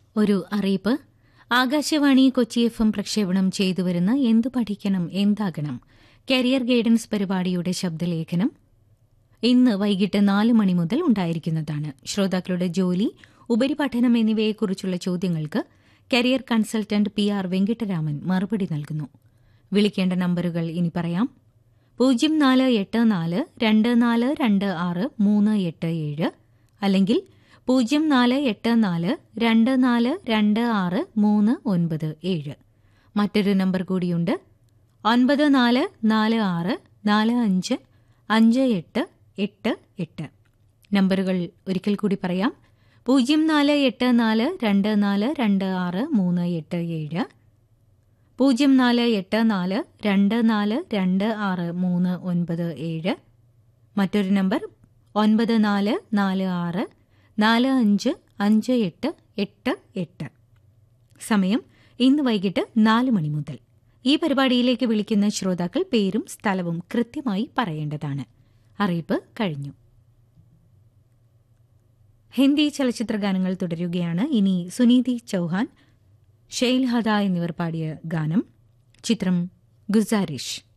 ഒരു അറിയിപ്പ് Akashvani Kochi F M പ്രക്ഷേപണം ചെയ്തുവരുന്ന എന്തു പഠിക്കണം എന്താകണം കരിയർ ഗൈഡൻസ് പരിപാടിയുടെ ശബ്ദലേഖനം ഇന്ന് വൈകിട്ട് നാല് മണി മുതൽ ഉണ്ടായിരിക്കുന്നതാണ് ശ്രോതാക്കളുടെ ജോലി ഉപരിപഠനം എന്നിവയെക്കുറിച്ചുള്ള ചോദ്യങ്ങൾക്ക് career consultant P R Venkataraman മറുപടി നൽകുന്നു വിളിക്കേണ്ട നമ്പറുകൾ ഇനി പറയാം പൂജ്യം നാല് എട്ട് നാല് രണ്ട് നാല് രണ്ട് ആറ് മൂന്ന് എട്ട് ഏഴ് അല്ലെങ്കിൽ പൂജ്യം നാല് എട്ട് നാല് രണ്ട് നാല് രണ്ട് ആറ് മൂന്ന് ഒൻപത് ഏഴ് മറ്റൊരു നമ്പർ കൂടിയുണ്ട് ഒൻപത് നാല് നാല് ആറ് നാല് അഞ്ച് അഞ്ച് എട്ട് എട്ട് എട്ട് നമ്പറുകൾ ഒരിക്കൽ കൂടി പറയാം പൂജ്യം നാല് എട്ട് നാല് രണ്ട് നാല് രണ്ട് ആറ് മൂന്ന് എട്ട് ഏഴ് പൂജ്യം നാല് എട്ട് നാല് രണ്ട് നാല് രണ്ട് ആറ് മൂന്ന് ഒൻപത് ഏഴ് മറ്റൊരു നമ്പർ ഒൻപത് നാല് നാല് ആറ് നാല് അഞ്ച് അഞ്ച് എട്ട് എട്ട് എട്ട് സമയം ഇന്ന് വൈകിട്ട് നാല് മണി മുതൽ ഈ പരിപാടിയിലേക്ക് വിളിക്കുന്ന ശ്രോതാക്കൾ പേരും സ്ഥലവും കൃത്യമായി പറയേണ്ടതാണ് അറിയിപ്പ് കഴിഞ്ഞു ഹിന്ദി ചലച്ചിത്ര ഗാനങ്ങൾ തുടരുകയാണ് ഇനി സുനീതി ചൌഹാൻ ഷെയ്ൽ ഹദ എന്നിവർ പാടിയ ഗാനം ചിത്രം ഗുസാരിഷ്